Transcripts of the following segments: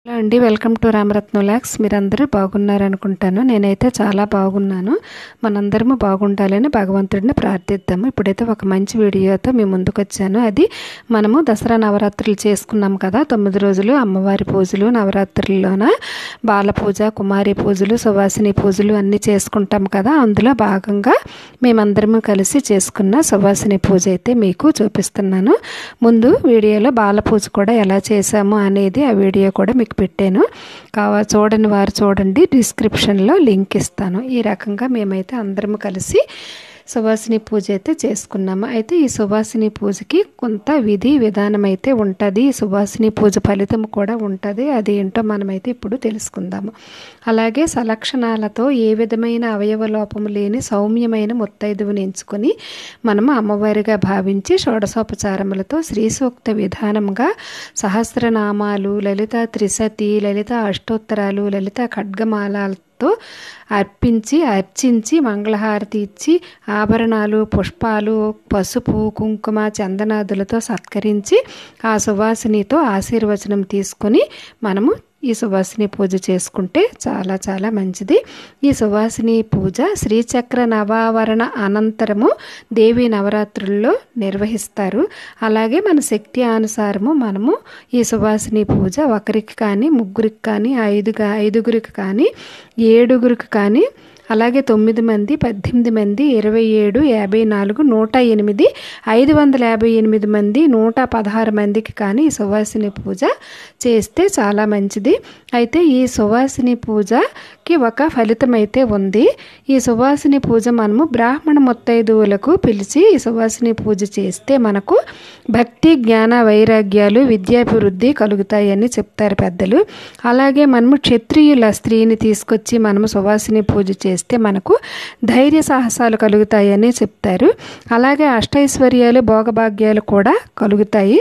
hello అండి welcome to Ramaratna lakhs మీరందరూ బాగున్నారు అనుకుంటాను నేనైతే చాలా బాగున్నాను మనందరము బాగుండాలని భగవంతుడిని ప్రార్థిద్దాము ఇప్పుడైతే ఒక మంచి వీడియోతో మీ ముందుకు వచ్చాను అది మనము దసరా నవరాత్రులు చేసుకున్నాం కదా తొమ్మిది రోజులు అమ్మవారి పూజలు నవరాత్రుల్లోన బాల పూజ కుమారి పూజలు సువాసిని పూజలు అన్నీ చేసుకుంటాం కదా అందులో భాగంగా మేమందరము కలిసి చేసుకున్న సువాసిని పూజ అయితే మీకు చూపిస్తున్నాను ముందు వీడియోలో బాల పూజ కూడా ఎలా చేశాము అనేది ఆ వీడియో కూడా మీకు పెట్టాను కావా చూడని వారు చూడండి డిస్క్రిప్షన్లో లింక్ ఇస్తాను ఈ రకంగా మేమైతే అందరం కలిసి సువాసిని పూజ అయితే చేసుకున్నాము అయితే ఈ సువాసిని పూజకి కొంత విధి విధానం అయితే ఉంటుంది ఈ సువాసిని పూజ ఫలితం కూడా ఉంటుంది అది ఏంటో మనమైతే ఇప్పుడు తెలుసుకుందాము అలాగే సలక్షణాలతో ఏ విధమైన అవయవ లోపము లేని సౌమ్యమైన ముత్తైదువుని ఎంచుకొని మనము అమ్మవారిగా భావించి షోడశోపచారములతో శ్రీ సూక్త విధానంగా సహస్రనామాలు లలిత త్రిశతి లలిత అష్టోత్తరాలు లలిత ఖడ్గమాలతో అర్పించి అర్చించి మంగళహారతి ఇచ్చి ఆభరణాలు పుష్పాలు పసుపు కుంకుమ చందనాదులతో సత్కరించి ఆ సువాసినితో ఆశీర్వచనం తీసుకొని మనము ఈ సువాసిని పూజ చేసుకుంటే చాలా చాలా మంచిది ఈ సువాసిని పూజ శ్రీచక్ర నవావరణ అనంతరము దేవి నవరాత్రుల్లో నిర్వహిస్తారు అలాగే మన శక్తి అనుసారము మనము ఈ సువాసిని పూజ ఒకరికి కానీ ముగ్గురికి కానీ ఐదుగా ఐదుగురికి కానీ ఏడుగురికి కానీ అలాగే తొమ్మిది మంది పద్దెనిమిది మంది ఇరవై ఏడు యాభై నాలుగు నూట ఎనిమిది ఐదు వందల యాభై ఎనిమిది మంది నూట పదహారు మందికి కానీ ఈ సువాసిని పూజ చేస్తే చాలా మంచిది అయితే ఈ సువాసిని పూజకి ఒక ఫలితం అయితే ఉంది ఈ సువాసిని పూజ మనము బ్రాహ్మణ ముత్తైదువులకు పిలిచి ఈ సువాసిని పూజ చేస్తే మనకు భక్తి జ్ఞాన వైరాగ్యాలు విద్యాభివృద్ధి కలుగుతాయని చెప్తారు పెద్దలు అలాగే మనము క్షత్రియుల స్త్రీని తీసుకొచ్చి మనము సువాసిని పూజ చేస్తే మనకు ధైర్య సాహసాలు కలుగుతాయని చెప్తారు అలాగే అష్టైశ్వర్యాలు భోగభాగ్యాలు కూడా కలుగుతాయి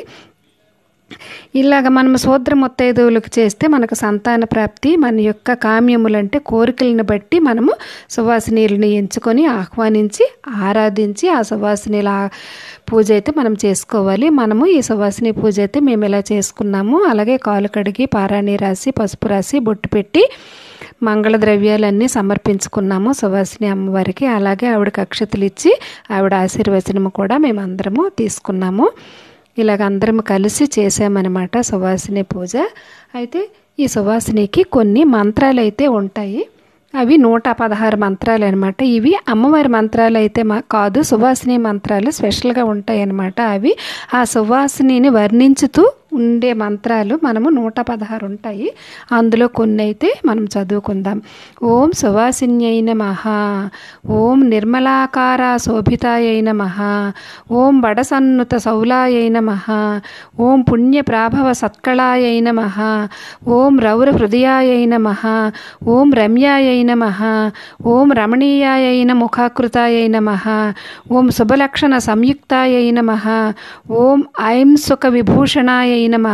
ఇలాగ మనం శూద్ర ముత్తైదువులకు చేస్తే మనకు సంతాన ప్రాప్తి మన యొక్క కామ్యములంటే కోరికలను బట్టి మనము సువాసినీలను ఎంచుకొని ఆహ్వానించి ఆరాధించి ఆ సువాసినీల పూజ అయితే మనం చేసుకోవాలి మనము ఈ సువాసిని పూజ అయితే మేము ఇలా చేసుకున్నాము అలాగే కాలు కడిగి పారాణి రాసి పసుపు రాసి బొట్టు పెట్టి మంగళ ద్రవ్యాలన్నీ సమర్పించుకున్నాము సువాసిని అమ్మవారికి అలాగే ఆవిడకి అక్షతలు ఇచ్చి ఆవిడ ఆశీర్వచనము కూడా మేము అందరము తీసుకున్నాము ఇలాగ అందరం కలిసి చేసామన్నమాట సువాసిని పూజ అయితే ఈ సువాసినికి కొన్ని మంత్రాలు అయితే ఉంటాయి అవి నూట పదహారు మంత్రాలు అనమాట ఇవి అమ్మవారి మంత్రాలు అయితే మా కాదు సువాసిని మంత్రాలు స్పెషల్గా ఉంటాయి అన్నమాట అవి ఆ సువాసినిని వర్ణించుతూ ఉండే మంత్రాలు మనము నూట పదహారు ఉంటాయి అందులో కొన్ని అయితే మనం చదువుకుందాం ఓం సువాసిన్యైన మహా ఓం నిర్మలాకార శోభితాయైన మహా ఓం బడసన్నుత సౌలాయైన మహా ఓం పుణ్య ప్రాభవ సత్కళాయైన మహా ఓం రౌర హృదయాయైన మహా ఓం రమ్యాయైన మహా ఓం రమణీయాయైన ముఖాకృతాయైన మహా ఓం శుభలక్షణ సంయుక్తాయైన మహా ఓం ఐం సుఖ విభూషణాయ నమ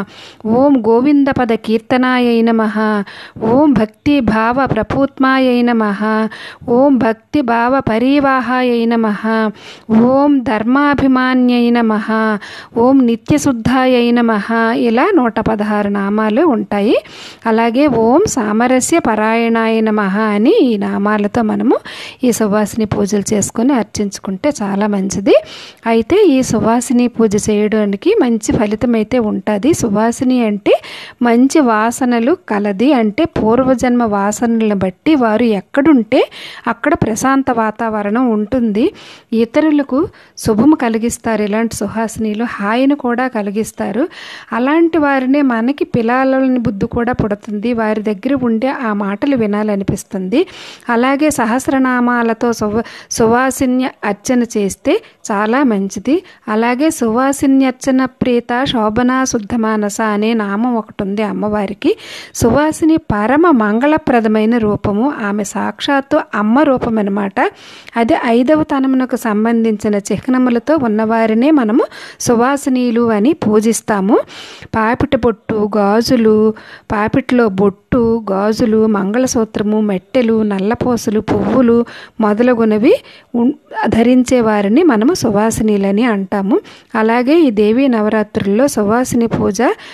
ఓం గోవిందపద కీర్తనాయ నమ ఓం భక్తి భావ ప్రపూత్మాయ నమ ఓం భక్తి భావ పరివాహాయ నమ ఓం ధర్మాభిమాన్యై నమ ఓం నిత్యశుద్ధాయ నమ ఇలా నూట పదహారు నామాలు ఉంటాయి అలాగే ఓం సామరస్య పరాయణాయ నమ అని ఈ నామాలతో మనము ఈ సువాసిని పూజలు చేసుకొని అర్చించుకుంటే చాలా మంచిది అయితే ఈ సువాసిని పూజ చేయడానికి మంచి ఫలితం అయితే ఉంటుంది సువాసిని అంటే మంచి వాసనలు కలది అంటే పూర్వజన్మ వాసనలను బట్టి వారు ఎక్కడుంటే అక్కడ ప్రశాంత వాతావరణం ఉంటుంది ఇతరులకు శుభము కలిగిస్తారు ఇలాంటి సుహాసినిలు హాయిని కూడా కలిగిస్తారు అలాంటి వారినే మనకి పిల్లలని బుద్ధి కూడా పుడుతుంది వారి దగ్గర ఉండే ఆ మాటలు వినాలనిపిస్తుంది అలాగే సహస్రనామాలతో సువ సువాసిన్య అర్చన చేస్తే చాలా మంచిది అలాగే సువాసిన్యర్చన ప్రీత శోభన శుద్ధమానస అనే నామం ఒకటి ఉంది అమ్మవారికి సువాసిని పరమ మంగళప్రదమైన రూపము ఆమె సాక్షాత్తు అమ్మ రూపం అనమాట అది ఐదవ తనమునకు సంబంధించిన చిహ్నములతో ఉన్నవారినే మనము సువాసినీలు అని పూజిస్తాము పాపిట బొట్టు గాజులు పాపిట్లో బొట్టు గాజులు మంగళసూత్రము మెట్టెలు నల్లపోసలు పువ్వులు మొదలగునవి ధరించే వారిని మనము సువాసినీలని అంటాము అలాగే ఈ దేవీ నవరాత్రుల్లో సువాసిని పూజ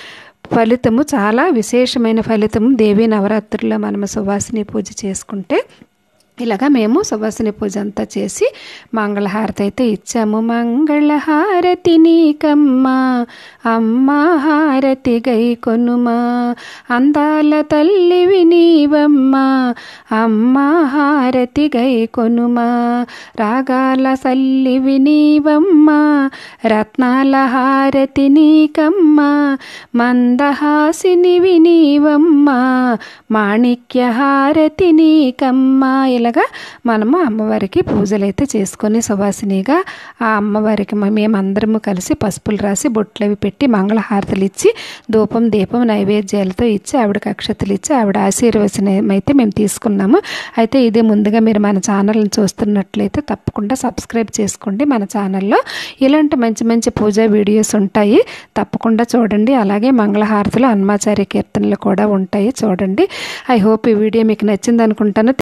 ఫలితము చాలా విశేషమైన ఫలితము దేవీ నవరాత్రుల్లో మనము సువాసిని పూజ చేసుకుంటే ఇలాగా మేము సువాసిని పూజ అంతా చేసి మంగళహారతి అయితే ఇచ్చాము మంగళహారతి నీకమ్మ అమ్మ హారతి గై కొనుమా అందాల తల్లివి నీవమ్మ అమ్మ హారతి గై కొనుమా రాగాల సల్లివి నీవమ్మ రత్నాల హారతి నీకమ్మ మందహాసినివి నీవమ్మ మాణిక్య హారతి నీకమ్మ ఇలాగా మనము అమ్మవారికి పూజలు అయితే చేసుకొని సువాసినిగా ఆ అమ్మవారికి మ- మేమందరము కలిసి పసుపులు రాసి బొట్లు అవి పెట్టి మంగళహారతులు ఇచ్చి ధూపం దీపం నైవేద్యాలతో ఇచ్చి ఆవిడకి అక్షతలు ఇచ్చి ఆవిడ ఆశీర్వచనం అయితే మేము తీసుకున్నాము అయితే ఇది ముందుగా మీరు మన ఛానల్ని చూస్తున్నట్లయితే తప్పకుండా సబ్స్క్రైబ్ చేసుకోండి మన ఛానల్లో ఇలాంటి మంచి మంచి పూజా వీడియోస్ ఉంటాయి తప్పకుండా చూడండి అలాగే మంగళహారతులు హనుమాచార్య కీర్తనలు కూడా ఉంటాయి చూడండి ఐ హోప్ ఈ వీడియో మీకు నచ్చింది అనుకుంటాను